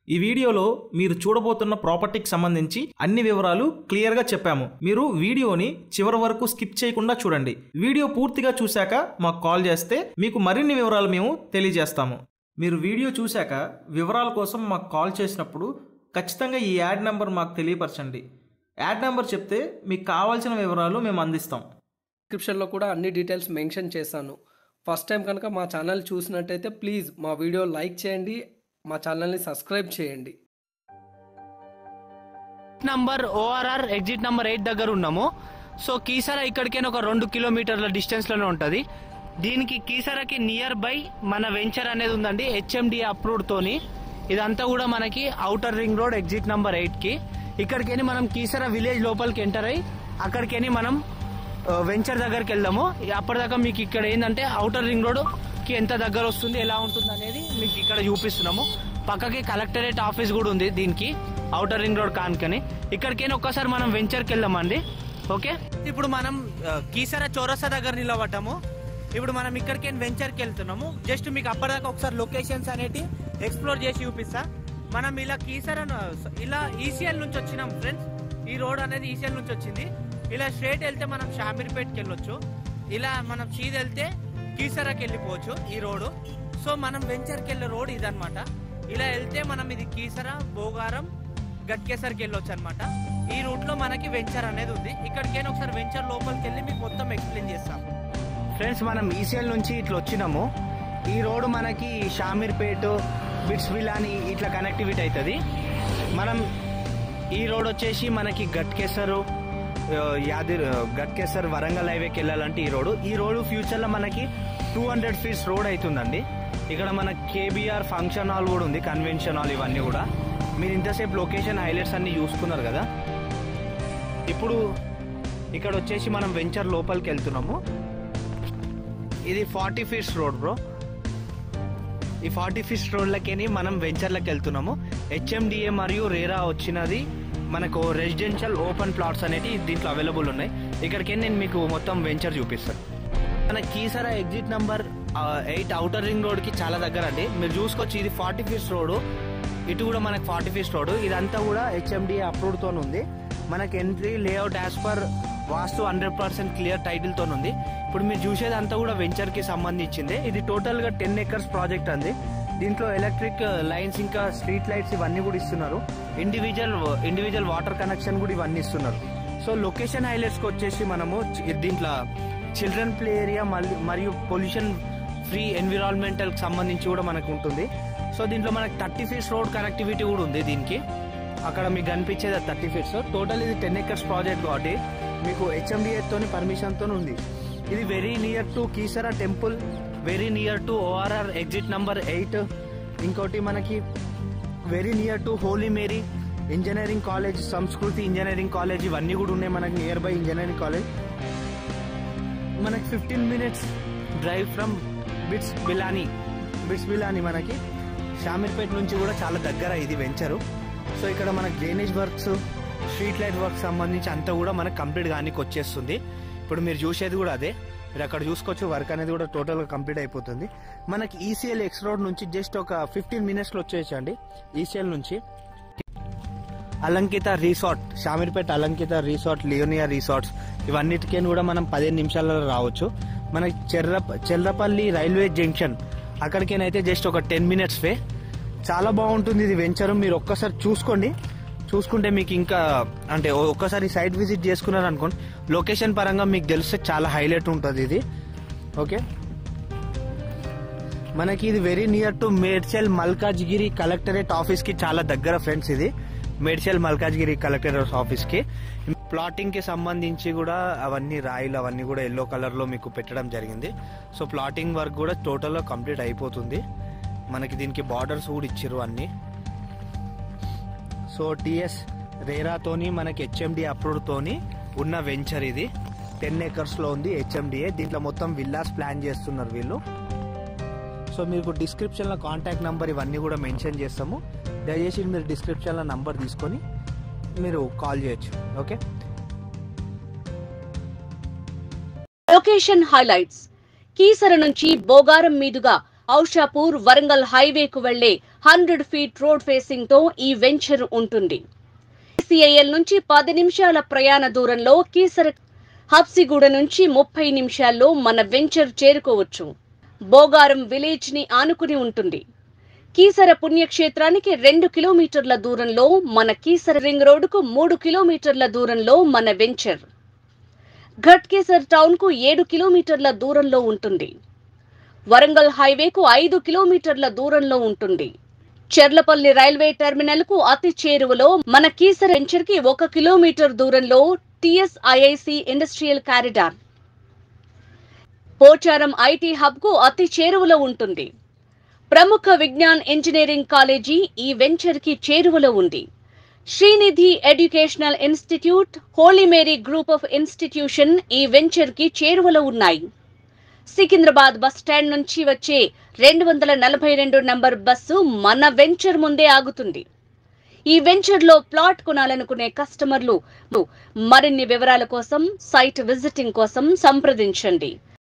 ఈ వీడియోలో మీరు చూడబోతున్న ప్రాపర్టీకి సంబంధించి అన్ని వివరాలు క్లియర్గా చెప్పాము మీరు వీడియోని చివరి వరకు స్కిప్ చేయకుండా చూడండి వీడియో పూర్తిగా చూశాక మాకు కాల్ చేస్తే మీకు మరిన్ని వివరాలు మేము తెలియజేస్తాము మీరు వీడియో చూశాక వివరాల కోసం మాకు కాల్ చేసినప్పుడు ఖచ్చితంగా ఈ యాడ్ నెంబర్ మాకు తెలియపరచండి యాడ్ నెంబర్ చెప్తే మీకు కావాల్సిన వివరాలు మేము అందిస్తాం డిస్క్రిప్షన్లో కూడా అన్ని డీటెయిల్స్ మెన్షన్ చేశాను ఫస్ట్ టైం కనుక మా ఛానల్ చూసినట్టయితే ప్లీజ్ మా వీడియో లైక్ చేయండి మా ఛానల్ని సబ్స్క్రైబ్ చేయండి number ORR exit number eight దగ్గర ఉన్నాము సో కీసరా ఇక్కడికైనా ఒక రెండు కిలోమీటర్ల డిస్టెన్స్ లోనే ఉంటది దీనికి కీసరాకి నియర్ బై మన వెంచర్ అనేది ఉందండి హెచ్ఎండి అప్రూవ్డ్ తోని ఇదంతా కూడా మనకి outer ring road exit number eight కి ఇక్కడికని మనం కీసరా విలేజ్ లోపలికి ఎంటర్ అయ్యి అక్కడికని మనం ఆ, వెంచర్ దగ్గరికి వెళ్దాము అప్పటిదాకా మీకు ఇక్కడ ఏంటంటే అవుటర్ రింగ్ రోడ్ కి ఎంత దగ్గర వస్తుంది ఎలా ఉంటుంది అనేది మీకు ఇక్కడ చూపిస్తున్నాము పక్కకి కలెక్టరేట్ ఆఫీస్ కూడా ఉంది దీనికి అవుటర్ రింగ్ రోడ్ కానుకని ఇక్కడికైనా ఒక్కసారి మనం వెంచర్కి వెళ్దామండి ఓకే ఇప్పుడు మనం ఆ, కీసరా చౌరస్తా దగ్గర నిలబడ్డాము ఇప్పుడు మనం ఇక్కడికి వెంచర్కి వెళ్తున్నాము జస్ట్ మీకు అప్పటిదాకా ఒకసారి లొకేషన్స్ అనేటి ఎక్స్ప్లోర్ చేసి చూపిస్తా మనం ఇలా కీసరా ఇలా ఈసీఎల్ నుంచి వచ్చినాం ఫ్రెండ్స్ ఈ రోడ్ అనేది ఈసీఎల్ నుంచి వచ్చింది ఇలా స్ట్రేట్ వెళ్తే మనం షామీర్పేట్కి వెళ్ళొచ్చు ఇలా మనం సీద వెళ్తే కీసరాకి వెళ్ళిపోవచ్చు ఈ రోడ్డు సో మనం వెంచర్కి వెళ్ళే రోడ్ ఇదన్నమాట ఇలా వెళ్తే మనం ఇది కీసరా బోగారం గట్కేసర్కి వెళ్ళొచ్చు అనమాట ఈ రూట్ లో మనకి వెంచర్ అనేది ఉంది ఇక్కడికైనా ఒకసారి వెంచర్ లోపలికి వెళ్ళి మీకు మొత్తం ఎక్స్ప్లెయిన్ చేస్తాం ఫ్రెండ్స్ మనం ఈసీఎల్ నుంచి ఇట్లా వచ్చినాము ఈ రోడ్ మనకి షామీర్పేట్ బిట్స్ అని ఇట్లా కనెక్టివిటీ అవుతుంది మనం ఈ రోడ్ వచ్చేసి మనకి గట్కేసరు ఆ, యాదిర్ ఆ, గట్కేసర్ వరంగల్ హైవేకి వెళ్ళాలంటే ఈ రోడ్ ఈ రోడ్ ఫ్యూచర్ లో మనకి టూ హండ్రెడ్ ఫీట్స్ రోడ్ అవుతుందండి ఇక్కడ మన కేబీఆర్ ఫంక్షన్ హాల్ కూడా ఉంది కన్వెన్షన్ హాల్ ఇవన్నీ కూడా మీరు ఇంతసేపు లొకేషన్ హైలైట్స్ అన్ని చూసుకున్నారు కదా ఇప్పుడు ఇక్కడ వచ్చేసి మనం వెంచర్ లోపలికి వెళ్తున్నాము ఇది ఫార్టీ ఫీట్స్ రోడ్ బ్రో ఈ ఫార్టీ ఫీట్స్ రోడ్లకేని మనం వెంచర్లకు వెళ్తున్నాము హెచ్ఎండిఏ మరియు రేరా వచ్చినది మనకు రెసిడెన్షియల్ ఓపెన్ ప్లాట్స్ అనేవి దీంట్లో అవైలబుల్ ఉన్నాయి ఇక్కడికి నేను మీకు మొత్తం వెంచర్ చూపిస్తాను మన Keesara exit number eight outer ring road కి చాలా దగ్గర అండి మీరు చూసుకోవచ్చు ఇది ఫార్టీ ఫీట్స్ రోడ్ ఇటు కూడా మనకి ఫార్టీ ఫీట్స్ రోడ్ ఇదంతా కూడా హెచ్ఎండిఏ అప్రూవ్డ్ తో ఉంది మనకి entry layout as per vastu hundred percent clear title తో ఉంది ఇప్పుడు మీరు చూసేది అంతా కూడా వెంచర్ కి సంబంధించింది ఇది టోటల్ గా టెన్ ఎకర్స్ ప్రాజెక్ట్ అంది దీంట్లో ఎలక్ట్రిక్ లైన్స్ ఇంకా స్ట్రీట్ లైట్స్ ఇవన్నీ కూడా ఇస్తున్నారు ఇండివిజువల్ ఇండివిజువల్ వాటర్ కనెక్షన్ కూడా ఇవన్నీ ఇస్తున్నారు సో లొకేషన్ హైలైట్స్ కి వచ్చేసి మనము చి- దీంట్లో చిల్డ్రన్ ప్లే ఏరియా మరియు పొల్యూషన్ ఫ్రీ ఎన్విరాన్మెంటల్ కి సంబంధించి కూడా మనకు ఉంటుంది సో దీంట్లో మనకి థర్టీ ఫీట్స్ రోడ్ కనెక్టివిటీ కూడా ఉంది దీనికి అక్కడ మీకు కనిపించేది థర్టీ ఫీట్స్ టోటల్ ఇది టెన్ ఎకర్స్ ప్రాజెక్ట్ కాబట్టి మీకు హెచ్ఎండిఏ తోని పర్మిషన్ తో ఉంది ఇది very near to Keesara temple very near to ORR exit number eight ఇంకోటి మనకి very near to Holy Mary engineering college Sanskriti engineering college ఇవన్నీ కూడా ఉన్నాయి మనకి నియర్ బై ఇంజనీరింగ్ కాలేజ్ మనకి fifteen minutes drive from BITS Pilani BITS Pilani మనకి షామీర్పేట్ నుంచి కూడా చాలా దగ్గర ఇది వెంచరు సో ఇక్కడ మనకి drainage works street light work సంబంధించి అంతా కూడా మనకు కంప్లీట్ గానికి వచ్చేస్తుంది ఇప్పుడు మీరు చూసేది కూడా అదే మీరు అక్కడ చూసుకోవచ్చు వర్క్ అనేది కూడా టోటల్ గా కంప్లీట్ అయిపోతుంది మనకి ఈసీఎల్ ఎక్స్ రోడ్ నుంచి జస్ట్ ఒక ఫిఫ్టీన్ మినిట్స్ లో వచ్చేసండి ఈసీఎల్ నుంచి Alankrita resort Shamirpet Alankrita resort Leonia resorts ఇవన్నిటికీ కూడా మనం పదిహేను నిమిషాలలో రావచ్చు మనకి చెర్ర చెర్రపల్లి రైల్వే జంక్షన్ అక్కడికేనైతే జస్ట్ ఒక టెన్ మినిట్స్ వే చాలా బాగుంటుంది ఇది వెంచర్ మీరు ఒక్కసారి చూసుకోండి చూసుకుంటే మీకు ఇంకా అంటే ఓ- ఒక్కసారి సైట్ విజిట్ చేసుకున్నారు అనుకోండి లొకేషన్ పరంగా మీకు తెలిస్తే చాలా హైలైట్ ఉంటుంది ఇది ఓకే మనకి ఇది very near to Medchal Malkajgiri collectorate office కి చాలా దగ్గర ఫ్రెండ్స్ ఇది మేడ్చల్ మల్కాజ్గిరి కలెక్టరేట్ ఆఫీస్ కి ప్లాటింగ్ కి సంబంధించి కూడా అవన్నీ రాయిలు అవన్నీ కూడా ఎల్లో కలర్ లో మీకు పెట్టడం జరిగింది సో ప్లాటింగ్ వర్క్ కూడా టోటల్ గా కంప్లీట్ అయిపోతుంది మనకి దీనికి బార్డర్స్ కూడా ఇచ్చారు అన్ని సో టిఎస్ రేరాతోని మనకి హెచ్ఎండి అప్రూవ్డ్ తోని ఉన్న వెంచర్ ఇది టెన్ ఏకర్స్ లో ఉంది హెచ్ఎండిఏ దీంట్లో మొత్తం విల్లాస్ ప్లాన్ చేస్తున్నారు వీళ్ళు సో మీకు డిస్క్రిప్షన్లో కాంటాక్ట్ నంబర్ ఇవన్నీ కూడా మెన్షన్ చేస్తాము దయచేసి మీరు డిస్క్రిప్షన్లో నంబర్ తీసుకొని మీరు కాల్ చేయొచ్చు ఓకే లొకేషన్ హైలైట్స్ కీసర నుంచి బోగారం మీదుగా ఔషాపూర్ వరంగల్ హైవేకు వెళ్లే హండ్రెడ్ ఫీట్ రోడ్ ఫేసింగ్ తో ఈ వెంచర్ ఉంటుంది సిఐఎల్ నుంచి పది నిమిషాల ప్రయాణ దూరంలో కీసర హబ్సిగూడ నుంచి ముప్పై నిమిషాల్లో మన వెంచర్ చేరుకోవచ్చు బోగారం విలేజ్ ని ఆనుకుని ఉంటుంది కీసర పుణ్యక్షేత్రానికి రెండు కిలోమీటర్ల దూరంలో మన కీసర రింగ్ రోడ్డుకు మూడు కిలోమీటర్ల దూరంలో మన వెంచర్ ఘట్కేసర్ టౌన్ కు ఏడు కిలోమీటర్ల దూరంలో ఉంటుంది వరంగల్ హైవేకు ఐదు కిలోమీటర్ల దూరంలో ఉంటుంది చెర్లపల్లి రైల్వే టెర్మినల్ కు అతి చేరువలో మన కీసర వెంచర్ కి ఒక కిలోమీటర్ దూరంలో TSIIC industrial corridor Pocharam IT hub కు అతి చేరువలో ఉంటుంది ప్రముఖ విజ్ఞాన్ ఇంజనీరింగ్ కాలేజీ ఈ వెంచర్ కి చేరువలో ఉంది Srinidhi educational institute Holy Mary group of institution ఈ వెంచర్ కి చేరువలో ఉన్నాయి సికింద్రాబాద్ బస్ స్టాండ్ నుంచి వచ్చే రెండు వందల నలభై రెండు నంబర్ బస్సు మన వెంచర్ ముందే ఆగుతుంది ఈ వెంచర్ లో ప్లాట్ కొనాలనుకునే కస్టమర్లు మరిన్ని వివరాల కోసం సైట్ విజిటింగ్ కోసం సంప్రదించండి